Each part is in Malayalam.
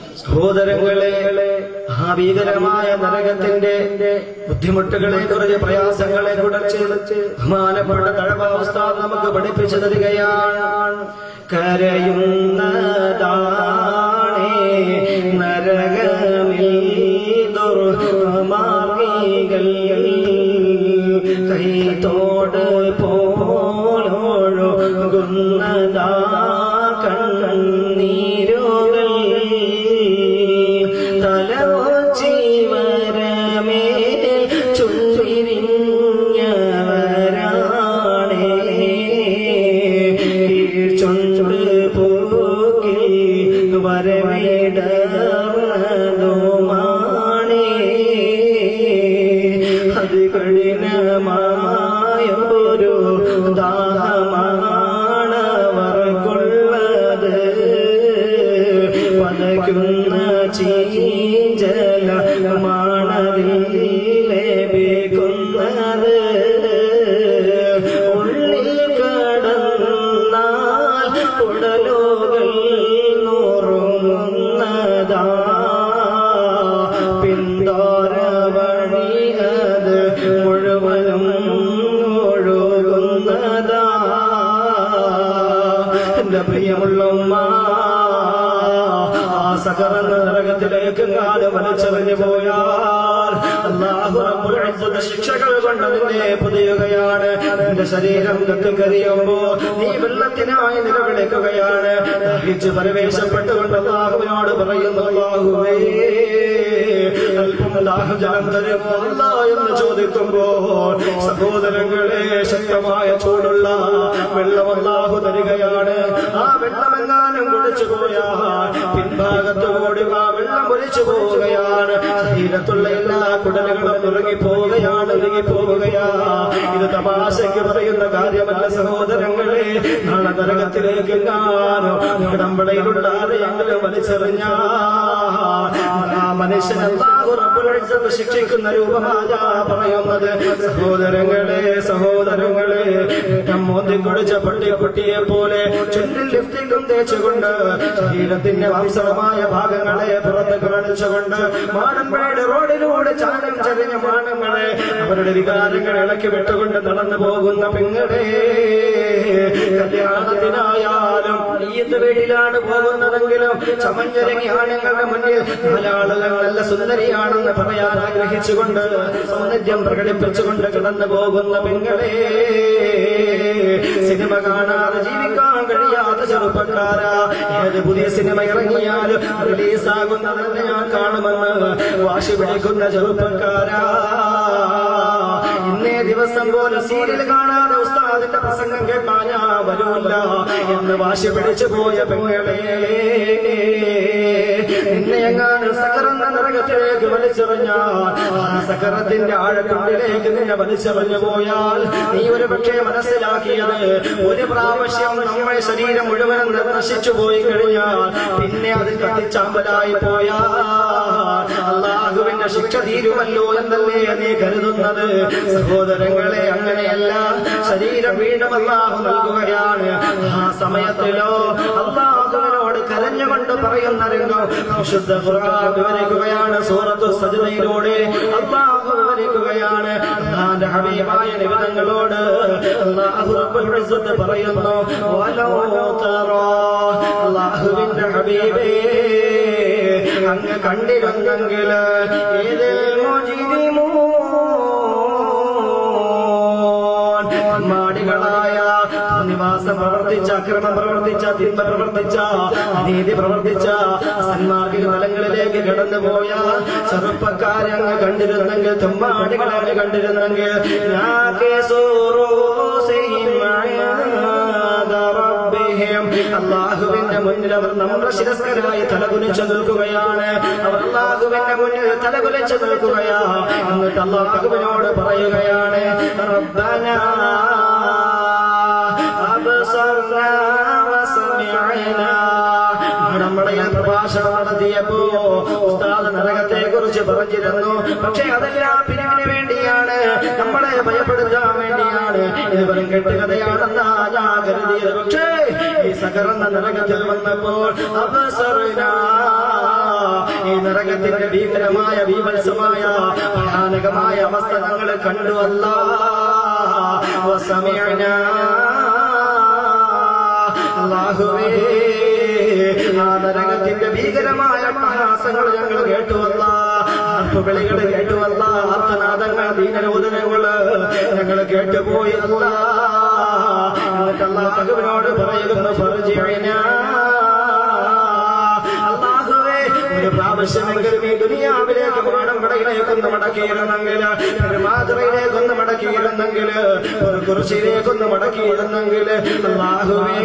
സഹോദരങ്ങളെ ആ ഭീകരമായ നരകത്തിന്റെ ബുദ്ധിമുട്ടുകളെ കുറിച്ച് പ്രയാസങ്ങളെ കുറിച്ച് ബഹുമാനപ്പെട്ട തഴവാവസ്ഥ നമുക്ക് പഠിപ്പിച്ചു തരികയാണ് കരയുന്നതാണേ നരകമിൽ ദുർമാർഗികൾ കൈത്തോട് പോലൊഴുകുന്നതാ കണ്ണീരുകൾ തലവച്ചി വരമേ ചുരിഞ്ഞവരാണേ ചുണ്ട് പോക്കി വരവിടതുമാണേ അത് കഠിനമായൊരു ദാഹമാണവർക്കുള്ളത് പതയ്ക്കുന്ന ചീഞ്ചല മാണതിൽ ലഭിക്കുന്നത് ഉള്ളിൽ കടന്നാൽ ഉടലുകൾ നുറുങ്ങുന്നതാ പിന്തോര വഴി അത് മുഴുവനും ഒഴുകുന്നതാ എന്റെ പ്രിയമുള്ള ഉമ്മ ആ സകറന്ന നരകത്തിലേക്ക് കാലം വലിച്ചെറിഞ്ഞു പോയാൽ അല്ലാഹു റബ്ബുൽ ഇസ്സത്ത് ശിക്ഷകൾ കൊണ്ട് നിന്നെ പൊതിയുകയാണ് നിന്റെ ശരീരം കത്തിക്കരിയുമ്പോ നീ വെള്ളത്തിനായി നിലവിളിക്കുകയാണ് ദാഹിച്ച് പരവേശപ്പെട്ടുകൊണ്ട് അള്ളാഹുവിനോട് പറയുന്നു അള്ളാഹുവേ അല്പം ദാഹജലം തരുമോ അല്ല എന്ന് ചോദിക്കുമ്പോൾ സഹോദരങ്ങളെ ശക്തമായ ചൂടുള്ള വെള്ളം അല്ലാഹു തരികയാണ് ആ വെള്ളമെങ്ങാനും കുടിച്ചു പോയാൽ പിൻഭാഗത്ത് കൂടി ആ വെള്ളം ഒലിച്ചു പോവുകയാണ് ശരീരത്തുള്ള എല്ലാ കുടലുകളും ഉറങ്ങി പോവുകയാണ് ഉരുങ്ങി പോവുകയാ ഇത് തമാശയ്ക്ക് പറയുന്ന കാര്യമല്ല സഹോദരങ്ങളെ നാളെ നരകത്തിലേക്ക് എങ്ങാനോ കടമ്പടയിലുള്ള ആരെയെങ്കിലും വലിച്ചെറിഞ്ഞ ആ മനുഷ്യൻ അല്ലാഹു റബ്ബുൽ ഇസ്സത്ത് ശിക്ഷിക്കുന്ന രൂപമായാ പറയുന്നത് സഹോദരങ്ങളെ സഹോദരങ്ങളെ മോന്തി കുടിച്ച പട്ടി കുട്ടിയെ പോലെ ചുണ്ടിൽ ലിപ്റ്റിക്കും തേച്ചുകൊണ്ട് ശരീരത്തിന്റെ വംശമായ ഭാഗങ്ങളെ പുറത്ത് കാണിച്ചുകൊണ്ട് മാടമ്പഴയുടെ റോഡിലൂടെ ചാരം ചെറിഞ്ഞ മാനങ്ങളെ അവരുടെ വികാരങ്ങൾ ഇളക്കി വിട്ടുകൊണ്ട് നടന്നു പോകുന്ന പെങ്ങളെ കല്യാണത്തിനായാലും ഈയത്ത് വീട്ടിലാണ് പോകുന്നതെങ്കിലും ചമഞ്ഞിറങ്ങി ആണുങ്ങളുടെ മുന്നിൽ നാലാളുകൾ നല്ല സുന്ദരിയാണെന്ന് പറയാൻ ആഗ്രഹിച്ചുകൊണ്ട് സൗന്ദര്യം പ്രകടിപ്പിച്ചുകൊണ്ട് കടന്നു പോകുന്ന പെങ്ങളെ സിനിമ കാണാതെ ജീവിക്കാൻ കഴിയാത്ത ചെറുപ്പക്കാരാ ഏത് പുതിയ സിനിമ ഇറങ്ങിയാലും റിലീസാകുന്നതന്നെ ഞാൻ കാണുമെന്ന് വാശി പിടിക്കുന്ന ചെറുപ്പക്കാരാ ഇന്നേ ദിവസം പോലെ സീരിയൽ കാണാതെ ഉസ്താദിന്റെ പ്രസംഗം കേൾക്കാൻ ഞാൻ വരൂല്ല എന്ന് വാശി പിടിച്ചു പോയ പെങ്ങളെ നിന്നെ എങ്ങാനും സകറന്ന നരകത്തിലേക്ക് വലിച്ചെറിഞ്ഞാൽ ആ സകറത്തിന്റെ ആഴക്കുള്ളിലേക്ക് നിന്നെ വലിച്ചെറിഞ്ഞു പോയാൽ നീ ഒരു പക്ഷേ മനസ്സിലാക്കിയത് ഒരു പ്രാവശ്യം നമ്മുടെ ശരീരം മുഴുവനും നശിച്ചു പോയി കഴിഞ്ഞാൽ പിന്നെ അത് കത്തിച്ചാമ്പലായി പോയാൽ അള്ളാഹുവിന്റെ ശിക്ഷ തീരുമല്ലോ എന്നല്ലേ നീ കരുതുന്നത് സഹോദരങ്ങളെ അങ്ങനെയല്ല ശരീരം വീണ്ടും അള്ളാഹു നൽകുകയാണ് ആ സമയത്തിലോ അള്ളാഹുവിനോട് കരഞ്ഞുകൊണ്ട് പറയുന്ന രംഗം വിശുദ്ധ ഖുർആൻ വിവരിക്കുകയാണ് സൂറത്തു സജ്ദയിലൂടെ അള്ളാഹു വിവരിക്കുകയാണ് അള്ളാന്റെ ഹബീബായ നിബിധങ്ങളോട് അള്ളാഹു റബ്ബുൽ ഇസ്സത്ത് പറയുന്നു വലോ തറാ അള്ളാഹുവിന്റെ ഹബീബേ അങ്ങ് കണ്ടിരുന്നെങ്കിൽ ഏതിൽ മാടികളായ നിവാസം പ്രവർത്തിച്ച അക്രമം പ്രവർത്തിച്ച തിന്മ പ്രവർത്തിച്ച നീതി പ്രവർത്തിച്ച സന്മാർഗിക തലങ്ങളിലേക്ക് കടന്നുപോയ ചെറുപ്പക്കാരെ അങ്ങ് കണ്ടിരുന്നെങ്കിൽ തുമ്മാടികളെ അങ്ങ് കണ്ടിരുന്നെങ്കിൽ ഞാൻ അള്ളാഹുവിന്റെ മുന്നിൽ അവർ നമ്മുടെ ശിരസ്കരായി തലകുലിച്ചു നിൽക്കുകയാണ് അവർ അള്ളാഹുവിന്റെ മുന്നിൽ തലകുലിച്ചു നിൽക്കുകയാ എന്നിട്ട് അള്ളാഹുവിനോട് പറയുകയാണ് റബ്ബന അബ്സർനാ വസമിഅനാ നമ്മുടെ ഈ പ്രഭാഷണം നടത്തിയപ്പോ ഉസ്താദ് നരകത്തെ കുറിച്ച് പറഞ്ഞിരുന്നു പക്ഷെ അതെല്ലാം പിരിവിന് വേണ്ടിയാണ് നമ്മളെ ഭയപ്പെടുത്താൻ വേണ്ടിയാണ് ഇത് വെറും കെട്ടുകഥയാണെന്നാ ഞാൻ കരുതിയത് പക്ഷേ ഈ സകർന്ന നരകത്തിൽ വന്നപ്പോൾ അവസരനാ നരകത്തിന്റെ ഭീകരമായ ഭീവത്സമായ ഭയാനകമായ അവസ്ഥ ഞങ്ങൾ കണ്ടു അല്ല അള്ളാഹുവേ ആ നരകത്തിന്റെ ഭീകരമായ പ്രയാസങ്ങൾ ഞങ്ങൾ കേട്ടുവല്ല അർപ്പവിളികൾ കേട്ടുവല്ല ആർത്തനാദങ്ങൾ ദീനരോധനകള് ഞങ്ങൾ കേട്ടുപോയി അല്ല എന്നിട്ട് അള്ളാഹുവിനോട് പറയുന്നു ഫർജിഅന അള്ളാഹുവേ ഒരു പ്രാവശ്യമെങ്കിലും ഈ ദുനിയാവിലേക്ക് മാടമ്പടയിലേക്കൊന്ന് മടക്കിയിരുന്നെങ്കിൽ ഒരു മാതൃയിലേക്കൊന്ന് മടക്കിയിരുന്നെങ്കിൽ ഒരു കുറിച്ചിലേക്കൊന്ന് മടക്കിയിരുന്നെങ്കിൽ അള്ളാഹുവേ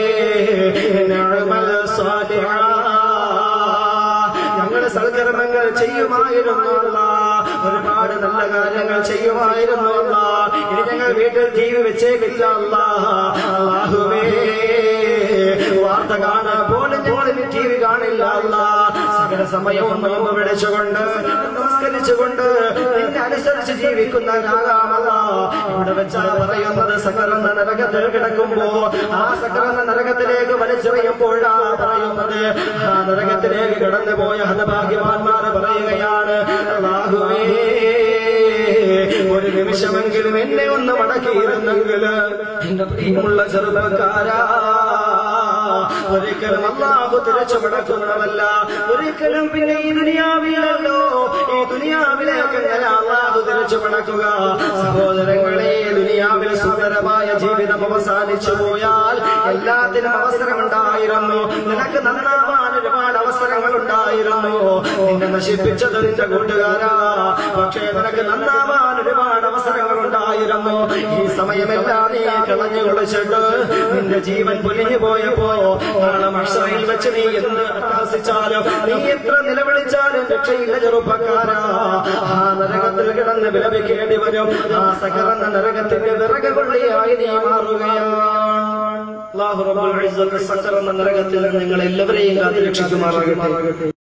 നഅമൽ സാലിഹാ ഞങ്ങളുടെ സൽക്കർമ്മങ്ങൾ ചെയ്യുമായിരുന്നു അല്ല ഒരുപാട് നല്ല കാര്യങ്ങൾ ചെയ്യുമായിരുന്നു അല്ല ഇനി ഞങ്ങൾ വീട്ടിൽ ടി വി വെച്ചേക്കില്ല അല്ല അല്ലാഹുവേ വാർത്ത കാണാൻ പോലും ഞങ്ങൾ ഇനി ടി വി കാണില്ല അല്ല സകല സമയവും നോമ്പ് പിടിച്ചുകൊണ്ട് നമസ്കരിച്ചുകൊണ്ട് നിന്നെ അനുസരിച്ച് ജീവിക്കുന്നവരാകാമല്ല ഇവിടെ വെച്ചാ പറയുന്നത് സകലന്ന നരകത്തിൽ കിടക്കുമ്പോ ആ സകലന്ന നരകത്തിലേക്ക് വലിച്ചെറിയുമ്പോഴാ പറയുന്നത് ആ നരകത്തിലേക്ക് കടന്നു പോയ ഹതഭാഗ്യവാന്മാർ പറയുകയാണ് അല്ലാഹുവേ ഒരു നിമിഷമെങ്കിലും എന്നെ ഒന്ന് മടക്കിയിരുന്നെങ്കിൽ എന്റെ പ്രിയമുള്ള ചെറുപ്പക്കാരാ ഒരിക്കലും അള്ളാഹു തിരിച്ചു മടക്കുന്നതല്ല ഒരിക്കലും പിന്നെ ഈ ദുനിയാവിലല്ലോ ഈ ദുനിയാവിലേക്ക് എങ്ങനെ അള്ളാഹു തിരിച്ചു മടക്കുക സഹോദരങ്ങളെ ഈ ദുനിയാവിൽ സുന്ദരമായ ജീവിതം അവസാനിച്ചു പോയാൽ എല്ലാത്തിനും അവസരമുണ്ടായിരുന്നു നിനക്ക് നന്നാവാൻ ഒരുപാട് അവസരങ്ങൾ ഉണ്ടായിരുന്നു നിന്നെ നശിപ്പിച്ചത് നിന്റെ കൂട്ടുകാരാ പക്ഷേ നിനക്ക് നന്നാവാൻ ഒരുപാട് അവസരങ്ങൾ ഉണ്ടായിരുന്നു ഈ സമയമെല്ലാം നീ കളഞ്ഞു കുളിച്ചിട്ട് നിന്റെ ജീവൻ പൊലിഞ്ഞു പോയപ്പോ നാളെ മഷറയിൽ വെച്ച് നീ എന്ത് അട്ടഹസിച്ചാലും നീ എത്ര നിലവിളിച്ചാലും രക്ഷയില്ല ചെറുപ്പക്കാരാ ആ നരകത്തിൽ കിടന്ന് വിലപിക്കേണ്ടി വരും ആ സകലന്ന നരകത്തിന്റെ വിറക് കൊള്ളിയായി നീ മാറുകയാണ് അല്ലാഹു റബ്ബുൽ ഇസ്സത്ത് സകലന്ന നരകത്തിൽ നിന്ന് നിങ്ങൾ എല്ലാവരെയും കാത്തുരക്ഷിക്കുമാറാകട്ടെ